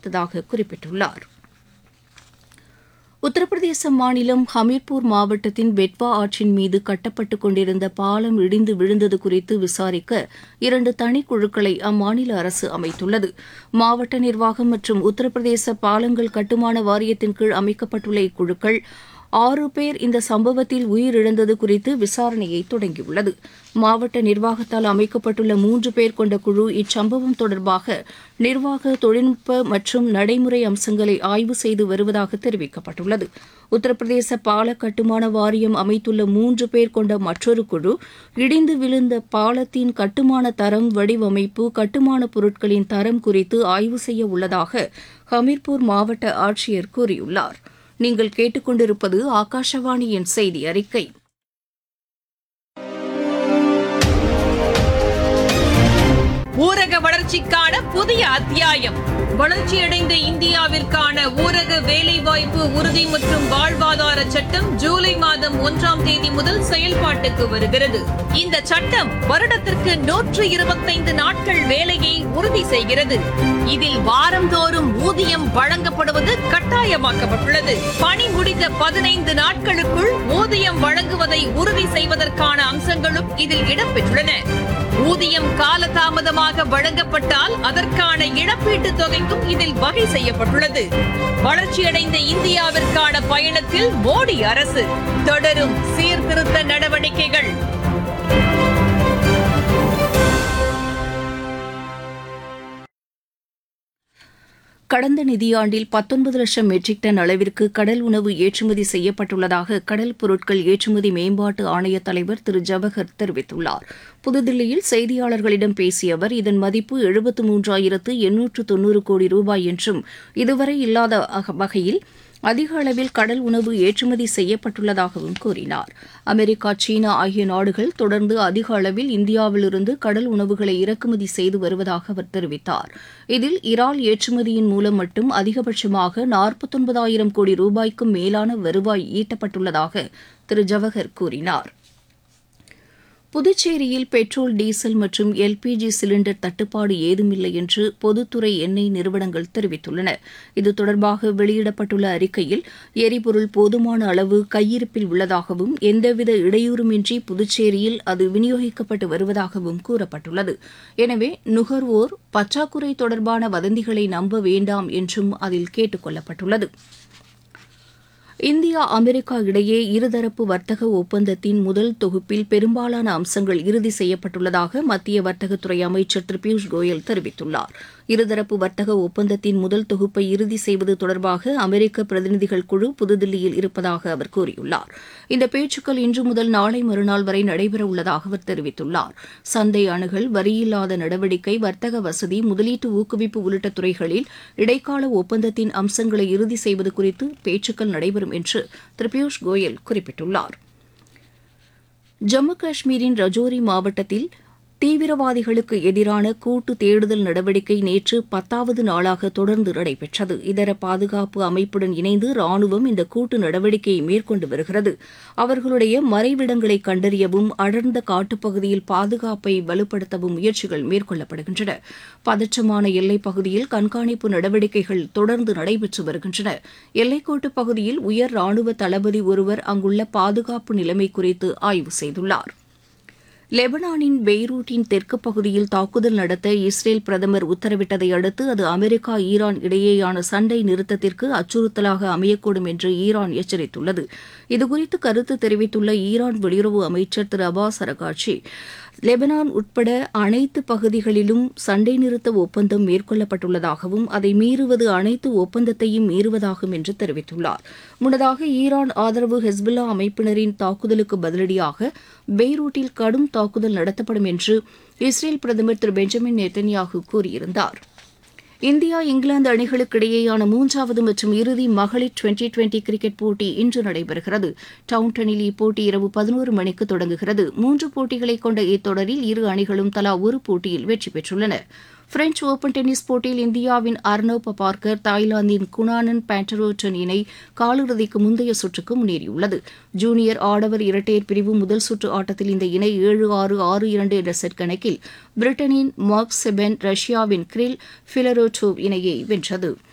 தெரிவித்ததாக குறிப்பிட்டுள்ளார் உத்தரப்பிரதேச மாநிலம் ஹமீர்பூர் மாவட்டத்தின் பெட்வா ஆற்றின் மீது கட்டப்பட்டு கொண்டிருந்த பாலம் இடிந்து விழுந்தது குறித்து விசாரிக்க இரண்டு தனிக்குழுக்களை அம்மாநில அரசு அமைத்துள்ளது மாவட்ட நிர்வாகம் மற்றும் உத்தரப்பிரதேச பாலங்கள் கட்டுமான வாரியத்தின் கீழ் அமைக்கப்பட்டுள்ள இக்குழுக்கள் ஆறு பேர் இந்த சம்பவத்தில் உயிரிழந்தது குறித்து விசாரணையை தொடங்கியுள்ளது மாவட்ட நிர்வாகத்தால் அமைக்கப்பட்டுள்ள மூன்று பேர் கொண்ட குழு இச்சம்பவம் தொடர்பாக நிர்வாக தொழில்நுட்ப மற்றும் நடைமுறை அம்சங்களை ஆய்வு செய்து வருவதாக தெரிவிக்கப்பட்டுள்ளது உத்தரப்பிரதேச பால கட்டுமான வாரியம் அமைத்துள்ள மூன்று பேர் கொண்ட மற்றொரு குழு இடிந்து விழுந்த பாலத்தின் கட்டுமான தரம் வடிவமைப்பு கட்டுமான பொருட்களின் தரம் குறித்து ஆய்வு செய்ய உள்ளதாக ஹமீர்பூர் மாவட்ட ஆட்சியர் கூறியுள்ளார் நீங்கள் கேட்டுக்கொண்டிருப்பது ஆகாஷவாணியின் செய்தி அறிக்கை ஊரக வளர்ச்சிக்கான புதிய அத்தியாயம் வளர்ச்சியடைந்த இந்தியாவிற்கான ஊரக வேலைவாய்ப்பு உறுதி மற்றும் வாழ்வாதார சட்டம் ஜூலை மாதம் ஒன்றாம் தேதி முதல் செயல்பாட்டுக்கு வருகிறது இந்த சட்டம் வருடத்திற்கு நூற்று இருபத்தைந்து நாட்கள் வேலையை உறுதி செய்கிறது இதில் வாரந்தோறும் ஊதியம் வழங்கப்படுவது கட்டாயமாக்கப்பட்டுள்ளது பணி முடிந்த பதினைந்து நாட்களுக்குள் ஊதியம் வழங்குவதை உறுதி செய்வதற்கான அம்சங்களும் இதில் இடம்பெற்றுள்ளன ஊதியம் காலதாமதமாக வழங்கப்பட்டால் அதற்கான இழப்பீட்டுத் தொகைக்கும் இதில் வகை செய்யப்பட்டுள்ளது வளர்ச்சியடைந்த இந்தியாவிற்கான பயணத்தில் மோடி அரசு தொடரும் சீர்திருத்த நடவடிக்கைகள் கடந்த நிதியாண்டில் பத்தொன்பது லட்சம் மெட்ரிக் டன் அளவிற்கு கடல் உணவு ஏற்றுமதி செய்யப்பட்டுள்ளதாக கடல் பொருட்கள் ஏற்றுமதி மேம்பாட்டு ஆணைய தலைவர் திரு ஜவஹர் தெரிவித்துள்ளார் புதுதில்லியில் செய்தியாளர்களிடம் பேசிய அவர் இதன் மதிப்பு எழுபத்து மூன்றாயிரத்து எண்ணூற்று தொன்னூறு கோடி ரூபாய் என்றும் இதுவரை இல்லாத வகையில் அதிக அளவில் கடல் உணவு ஏற்றுமதி செய்யப்பட்டுள்ளதாகவும் கூறினார் அமெரிக்கா சீனா ஆகிய நாடுகள் தொடர்ந்து அதிக அளவில் இந்தியாவிலிருந்து கடல் உணவுகளை இறக்குமதி செய்து வருவதாக அவர் தெரிவித்தார் இதில் இறால் ஏற்றுமதியின் மூலம் மட்டும் அதிகபட்சமாக நாற்பத்தொன்பதாயிரம் கோடி ரூபாய்க்கும் மேலான வருவாய் ஈட்டப்பட்டுள்ளதாக திரு ஜவஹர் கூறினார் புதுச்சேரியில் பெட்ரோல் டீசல் மற்றும் எல்பிஜி சிலிண்டர் தட்டுப்பாடு ஏதுமில்லை என்று பொதுத்துறை எண்ணெய் நிறுவனங்கள் தெரிவித்துள்ளன இது தொடர்பாக வெளியிடப்பட்டுள்ள அறிக்கையில் எரிபொருள் போதுமான அளவு கையிருப்பில் உள்ளதாகவும் எந்தவித இடையூறுமின்றி புதுச்சேரியில் அது விநியோகிக்கப்பட்டு வருவதாகவும் கூறப்பட்டுள்ளது எனவே நுகர்வோர் பற்றாக்குறை தொடர்பான வதந்திகளை நம்ப வேண்டாம் என்றும் அதில் கேட்டுக் கொள்ளப்பட்டுள்ளது இந்தியா அமெரிக்கா இடையே இருதரப்பு வர்த்தக ஒப்பந்தத்தின் முதல் தொகுப்பில் பெரும்பாலான அம்சங்கள் இறுதி செய்யப்பட்டுள்ளதாக மத்திய வர்த்தகத்துறை அமைச்சர் திரு பியூஷ் கோயல் தெரிவித்துள்ளார் இருதரப்பு வர்த்தக ஒப்பந்தத்தின் முதல் தொகுப்பை இறுதி செய்வது தொடர்பாக அமெரிக்க பிரதிநிதிகள் குழு புதுதில்லியில் இருப்பதாக அவர் கூறியுள்ளார் இந்த பேச்சுக்கள் இன்று முதல் நாளை மறுநாள் வரை நடைபெறவுள்ளதாக அவர் தெரிவித்துள்ளார் சந்தை அணுகல் வரியில்லாத நடவடிக்கை வர்த்தக வசதி முதலீட்டு ஊக்குவிப்பு உள்ளிட்ட துறைகளில் இடைக்கால ஒப்பந்தத்தின் அம்சங்களை இறுதி செய்வது குறித்து பேச்சுக்கள் நடைபெறும் என்று திரு பியூஷ் கோயல் குறிப்பிட்டுள்ளார் ஜம்மு காஷ்மீரின் ரஜோரி மாவட்டத்தில் தீவிரவாதிகளுக்கு எதிரான கூட்டு தேடுதல் நடவடிக்கை நேற்று பத்தாவது நாளாக தொடர்ந்து நடைபெற்றது இதர பாதுகாப்பு அமைப்புடன் இணைந்து ராணுவம் இந்த கூட்டு நடவடிக்கையை மேற்கொண்டு வருகிறது அவர்களுடைய மறைவிடங்களை கண்டறியவும் அடர்ந்த காட்டுப்பகுதியில் பாதுகாப்பை வலுப்படுத்தவும் முயற்சிகள் மேற்கொள்ளப்படுகின்றன பதற்றமான எல்லைப் பகுதியில் கண்காணிப்பு நடவடிக்கைகள் தொடர்ந்து நடைபெற்று வருகின்றன எல்லைக்கோட்டு பகுதியில் உயர் ராணுவ தளபதி ஒருவர் அங்குள்ள பாதுகாப்பு நிலைமை குறித்து ஆய்வு செய்துள்ளார் லெபனானின் பெய்ரூட்டின் தெற்கு பகுதியில் தாக்குதல் நடத்த இஸ்ரேல் பிரதமர் உத்தரவிட்டதை அடுத்து அது அமெரிக்கா ஈரான் இடையேயான சண்டை நிறுத்தத்திற்கு அச்சுறுத்தலாக அமையக்கூடும் என்று ஈரான் எச்சரித்துள்ளது இதுகுறித்து கருத்து தெரிவித்துள்ள ஈரான் வெளியுறவு அமைச்சர் திரு அபாஸ் அரகாட்சி லெபனான் உட்பட அனைத்து பகுதிகளிலும் சண்டை நிறுத்த ஒப்பந்தம் மேற்கொள்ளப்பட்டுள்ளதாகவும் அதை மீறுவது அனைத்து ஒப்பந்தத்தையும் மீறுவதாகும் என்று தெரிவித்துள்ளார் முன்னதாக ஈரான் ஆதரவு ஹெஸ்புல்லா அமைப்பினரின் தாக்குதலுக்கு பதிலடியாக பெய்ரூட்டில் கடும் தாக்குதல் நடத்தப்படும் என்று இஸ்ரேல் பிரதமர் திரு பெஞ்சமின் நெத்தன்யாகு கூறியிருந்தார் இந்தியா இங்கிலாந்து அணிகளுக்கு இடையேயான மூன்றாவது மற்றும் இறுதி மகளிர் டுவெண்டி டுவெண்டி கிரிக்கெட் போட்டி இன்று நடைபெறுகிறது டவுன்டனில் இப்போட்டி இரவு பதினோரு மணிக்கு தொடங்குகிறது மூன்று போட்டிகளை கொண்ட இத்தொடரில் இரு அணிகளும் தலா ஒரு போட்டியில் வெற்றி பெற்றுள்ளன பிரெஞ்ச் ஓபன் டென்னிஸ் போட்டியில் இந்தியாவின் அர்னவ் பபார்கர் தாய்லாந்தின் குணானன் பேண்டரோட்டன் இணை காலிறுதிக்கு முந்தைய சுற்றுக்கு முன்னேறியுள்ளது ஜூனியர் ஆடவர் இரட்டையர் பிரிவு முதல் சுற்று ஆட்டத்தில் இந்த இணை ஏழு ஆறு ஆறு இரண்டு என்ற செட் கணக்கில் பிரிட்டனின் மார்க் செபென் ரஷ்யாவின் கிரில் ஃபிலரோட்டோவ் இணையை வென்றது